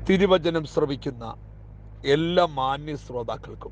തിരുവചനം ശ്രവിക്കുന്ന എല്ലാ മാന്യ ശ്രോതാക്കൾക്കും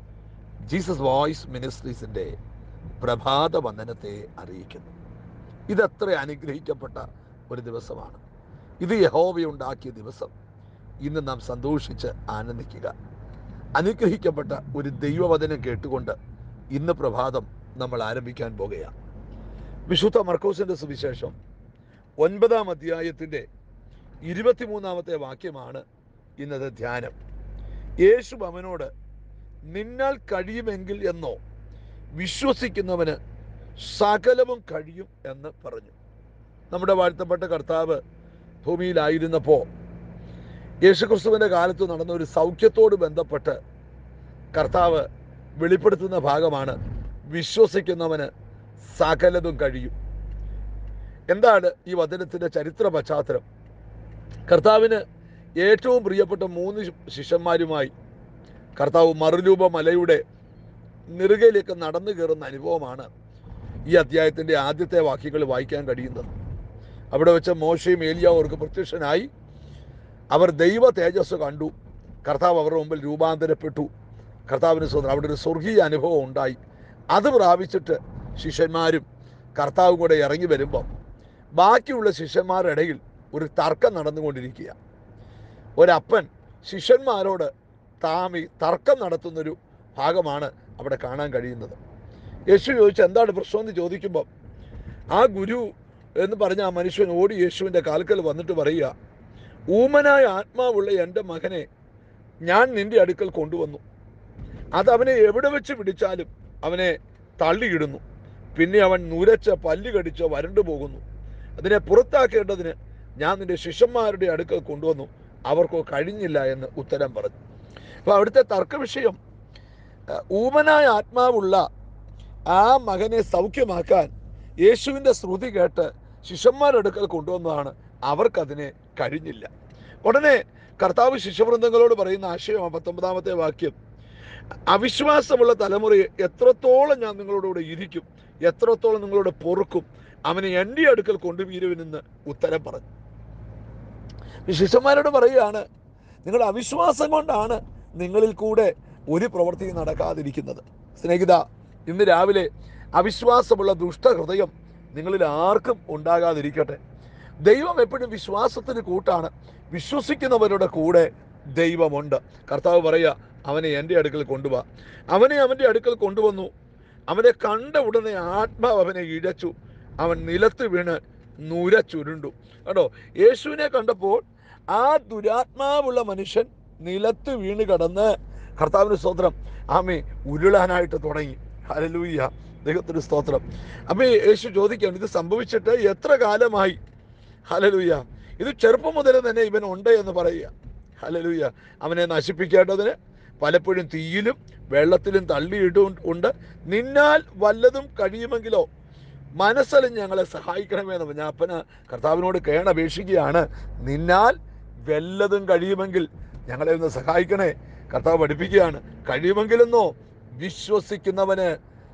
ജീസസ് വോയിസ് മിനിസ്ട്രീസിൻ്റെ പ്രഭാത വന്ദനത്തെ അറിയിക്കുന്നു ഇതെത്ര അനുഗ്രഹിക്കപ്പെട്ട ഒരു ദിവസമാണ് ഇത് യഹോവയുണ്ടാക്കിയ ദിവസം ഇന്ന് നാം സന്തോഷിച്ച് ആനന്ദിക്കുക അനുഗ്രഹിക്കപ്പെട്ട ഒരു ദൈവവചനം കേട്ടുകൊണ്ട് ഇന്ന് പ്രഭാതം നമ്മൾ ആരംഭിക്കാൻ പോകുകയാണ് വിശുദ്ധ മർക്കോസിന്റെ സുവിശേഷം ഒൻപതാം അധ്യായത്തിൻ്റെ ഇരുപത്തിമൂന്നാമത്തെ വാക്യമാണ് ഇന്നത്തെ ധ്യാനം യേശു അവനോട് നിന്നാൽ കഴിയുമെങ്കിൽ എന്നോ വിശ്വസിക്കുന്നവന് സകലവും കഴിയും എന്ന് പറഞ്ഞു നമ്മുടെ വാഴ്ത്തപ്പെട്ട കർത്താവ് ഭൂമിയിലായിരുന്നപ്പോൾ യേശുക്രിസ്തുവിൻ്റെ കാലത്ത് നടന്ന ഒരു സൗഖ്യത്തോട് ബന്ധപ്പെട്ട് കർത്താവ് വെളിപ്പെടുത്തുന്ന ഭാഗമാണ് വിശ്വസിക്കുന്നവന് സകലതും കഴിയും എന്താണ് ഈ വചനത്തിൻ്റെ ചരിത്ര പശ്ചാത്തലം കർത്താവിന് ഏറ്റവും പ്രിയപ്പെട്ട മൂന്ന് ശിഷ്യന്മാരുമായി കർത്താവ് മറുരൂപ മലയുടെ നെറുകയിലേക്ക് നടന്നു കയറുന്ന അനുഭവമാണ് ഈ അധ്യായത്തിൻ്റെ ആദ്യത്തെ വാക്യങ്ങൾ വായിക്കാൻ കഴിയുന്നത് അവിടെ വെച്ച് മോശയും ഏലിയാവും അവർക്ക് പ്രത്യക്ഷനായി അവർ ദൈവ തേജസ് കണ്ടു കർത്താവ് അവരുടെ മുമ്പിൽ രൂപാന്തരപ്പെട്ടു കർത്താവിന് സ്വന്തം അവിടെ ഒരു സ്വർഗീയ അനുഭവം ഉണ്ടായി അത് പ്രാപിച്ചിട്ട് ശിഷ്യന്മാരും കർത്താവും കൂടെ ഇറങ്ങി വരുമ്പം ബാക്കിയുള്ള ശിഷ്യന്മാരുടെ ഇടയിൽ ഒരു തർക്കം നടന്നുകൊണ്ടിരിക്കുക ഒരപ്പൻ ശിഷ്യന്മാരോട് താമി തർക്കം നടത്തുന്നൊരു ഭാഗമാണ് അവിടെ കാണാൻ കഴിയുന്നത് യേശു ചോദിച്ചു എന്താണ് പ്രശ്നം എന്ന് ചോദിക്കുമ്പം ആ ഗുരു എന്ന് പറഞ്ഞ ആ മനുഷ്യൻ ഓടി യേശുവിൻ്റെ കാൽക്കൽ വന്നിട്ട് പറയുക ഊമനായ ആത്മാവുള്ള എൻ്റെ മകനെ ഞാൻ നിന്റെ അടുക്കൽ കൊണ്ടുവന്നു അത് അവനെ എവിടെ വെച്ച് പിടിച്ചാലും അവനെ തള്ളിയിടുന്നു പിന്നെ അവൻ നുരച്ച പല്ല് കടിച്ചോ വരണ്ടു പോകുന്നു അതിനെ പുറത്താക്കേണ്ടതിന് ഞാൻ നിന്റെ ശിഷ്യന്മാരുടെ അടുക്കൽ കൊണ്ടുവന്നു അവർക്കോ കഴിഞ്ഞില്ല എന്ന് ഉത്തരം പറഞ്ഞു അപ്പോൾ അവിടുത്തെ തർക്ക വിഷയം അഹ് ഊമനായ ആത്മാവുള്ള ആ മകനെ സൗഖ്യമാക്കാൻ യേശുവിൻ്റെ ശ്രുതി കേട്ട് ശിഷ്യന്മാരുടെ അടുക്കൽ കൊണ്ടുവന്നതാണ് അവർക്കതിനെ കഴിഞ്ഞില്ല ഉടനെ കർത്താവ് ശിഷ്യവൃന്ദങ്ങളോട് പറയുന്ന ആശയം പത്തൊമ്പതാമത്തെ വാക്യം അവിശ്വാസമുള്ള തലമുറയെ എത്രത്തോളം ഞാൻ നിങ്ങളോടുകൂടെ ഇരിക്കും എത്രത്തോളം നിങ്ങളോട് പൊറുക്കും അവനെ എൻ്റെ അടുക്കൽ കൊണ്ടുവീരുവിനെന്ന് ഉത്തരം പറഞ്ഞു ഈ ശിഷ്യന്മാരോട് പറയുകയാണ് നിങ്ങളുടെ അവിശ്വാസം കൊണ്ടാണ് നിങ്ങളിൽ കൂടെ ഒരു പ്രവൃത്തിയും നടക്കാതിരിക്കുന്നത് സ്നേഹിത ഇന്ന് രാവിലെ അവിശ്വാസമുള്ള ദുഷ്ടഹൃദയം നിങ്ങളിൽ ആർക്കും ഉണ്ടാകാതിരിക്കട്ടെ ദൈവം എപ്പോഴും വിശ്വാസത്തിന് കൂട്ടാണ് വിശ്വസിക്കുന്നവരുടെ കൂടെ ദൈവമുണ്ട് കർത്താവ് പറയുക അവനെ എൻ്റെ അടുക്കൽ കൊണ്ടുപോവാ അവനെ അവൻ്റെ അടുക്കൽ കൊണ്ടുവന്നു അവനെ കണ്ട ഉടനെ ആത്മാവ് അവനെ ഇഴച്ചു അവൻ നിലത്ത് വീണ് നുരച്ചുരുണ്ടു കേട്ടോ യേശുവിനെ കണ്ടപ്പോൾ ആ ദുരാത്മാവുള്ള മനുഷ്യൻ നിലത്ത് വീണ് കിടന്ന് കർത്താവിന് സ്തോത്രം ആമേ ഉരുളാനായിട്ട് തുടങ്ങി ഹലലൂയ്യ ദൈവത്തിന് സ്തോത്രം അപ്പൊ യേശു ചോദിക്കുകയാണ് ഇത് സംഭവിച്ചിട്ട് എത്ര കാലമായി ഹലലൂയ്യ ഇത് ചെറുപ്പം മുതൽ തന്നെ ഇവൻ ഉണ്ട് എന്ന് പറയുക ഹലലൂയ്യ അവനെ നശിപ്പിക്കേണ്ടതിന് പലപ്പോഴും തീയിലും വെള്ളത്തിലും തള്ളിയിട്ടും ഉണ്ട് നിന്നാൽ വല്ലതും കഴിയുമെങ്കിലോ മനസ്സലും ഞങ്ങളെ സഹായിക്കണമെന്ന് പറഞ്ഞ അപ്പന് കർത്താവിനോട് കേണപേക്ഷിക്കുകയാണ് നിന്നാൽ വല്ലതും കഴിയുമെങ്കിൽ ഞങ്ങളെ ഒന്ന് സഹായിക്കണേ കർത്താവ് പഠിപ്പിക്കുകയാണ് കഴിയുമെങ്കിലെന്നോ വിശ്വസിക്കുന്നവന്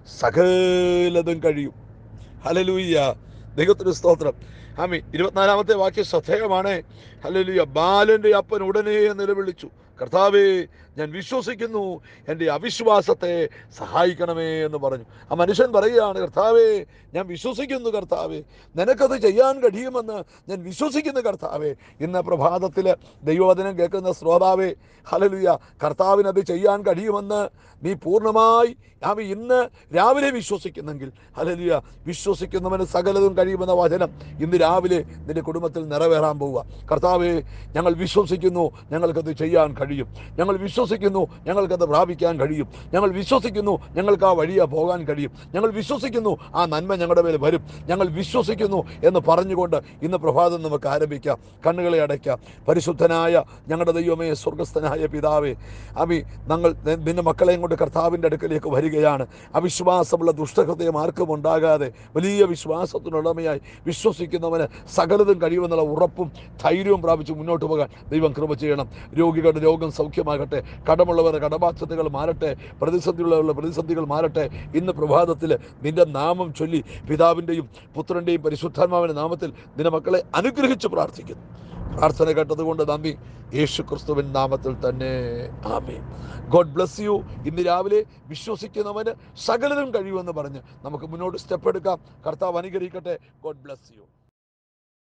സകലതും കഴിയും ഹലലൂയ്യ ദൈവത്തിന് സ്തോത്രം ആമി ഇരുപത്തിനാലാമത്തെ വാക്യം ശ്രദ്ധേയമാണ് ഹലലൂയ ബാലന്റെ അപ്പൻ ഉടനെ നിലവിളിച്ചു കർത്താവേ ഞാൻ വിശ്വസിക്കുന്നു എൻ്റെ അവിശ്വാസത്തെ സഹായിക്കണമേ എന്ന് പറഞ്ഞു ആ മനുഷ്യൻ പറയുകയാണ് കർത്താവേ ഞാൻ വിശ്വസിക്കുന്നു കർത്താവേ നിനക്കത് ചെയ്യാൻ കഴിയുമെന്ന് ഞാൻ വിശ്വസിക്കുന്നു കർത്താവേ ഇന്ന് പ്രഭാതത്തിൽ ദൈവവചനം കേൾക്കുന്ന ശ്രോതാവേ ഹലലുയ കർത്താവിനത് ചെയ്യാൻ കഴിയുമെന്ന് നീ പൂർണ്ണമായി ഞാൻ ഇന്ന് രാവിലെ വിശ്വസിക്കുന്നെങ്കിൽ ഹലലുയ വിശ്വസിക്കുന്നവന് സകലതും കഴിയുമെന്ന വചനം ഇന്ന് രാവിലെ നിന്റെ കുടുംബത്തിൽ നിറവേറാൻ പോവുക കർത്താവേ ഞങ്ങൾ വിശ്വസിക്കുന്നു ഞങ്ങൾക്കത് ചെയ്യാൻ കഴിയും ഞങ്ങൾ വിശ്വസിക്കുന്നു ഞങ്ങൾക്കത് പ്രാപിക്കാൻ കഴിയും ഞങ്ങൾ വിശ്വസിക്കുന്നു ഞങ്ങൾക്ക് ആ വഴിയാ പോകാൻ കഴിയും ഞങ്ങൾ വിശ്വസിക്കുന്നു ആ നന്മ ഞങ്ങളുടെ മേൽ വരും ഞങ്ങൾ വിശ്വസിക്കുന്നു എന്ന് പറഞ്ഞുകൊണ്ട് ഇന്ന് പ്രഭാതം നമുക്ക് ആരംഭിക്കാം കണ്ണുകളെ അടയ്ക്കാം പരിശുദ്ധനായ ഞങ്ങളുടെ ദൈവമേ സ്വർഗസ്ഥനായ പിതാവേ അമി ഞങ്ങൾ നി- നിന്റെ മക്കളെയും കൊണ്ട് കർത്താവിൻ്റെ അടുക്കലേക്ക് വരികയാണ് അവിശ്വാസമുള്ള ദുഷ്ടഹൃദയം ആർക്കും ഉണ്ടാകാതെ വലിയ വിശ്വാസത്തിനുടമയായി വിശ്വസിക്കുന്നവന് സകലതും കഴിയുമെന്നുള്ള ഉറപ്പും ധൈര്യവും പ്രാപിച്ച് മുന്നോട്ട് പോകാൻ ദൈവം കൃപ ചെയ്യണം രോഗികളുടെ രോഗം സൗഖ്യമാകട്ടെ കടമുള്ളവരുടെ കടബാധ്യതകൾ മാറട്ടെ പ്രതിസന്ധിയുള്ളവരുടെ പ്രതിസന്ധികൾ മാറട്ടെ ഇന്ന് പ്രഭാതത്തിൽ നിന്റെ നാമം ചൊല്ലി പിതാവിൻ്റെയും പുത്രൻ്റെയും പരിശുദ്ധാത്മാവിൻ്റെ നാമത്തിൽ നിന്റെ മക്കളെ അനുഗ്രഹിച്ച് പ്രാർത്ഥിക്കുന്നു പ്രാർത്ഥന കേട്ടതുകൊണ്ട് നന്ദി യേശു ക്രിസ്തുവിൻ നാമത്തിൽ തന്നെ ആമേൻ ഗോഡ് ബ്ലസ് യു ഇന്ന് രാവിലെ വിശ്വസിക്കുന്നവന് സകലരും കഴിയുമെന്ന് പറഞ്ഞ് നമുക്ക് മുന്നോട്ട് സ്റ്റെപ്പ് എടുക്കാം കർത്താവ് അനുകരിക്കട്ടെ ഗോഡ് ബ്ലസ് യു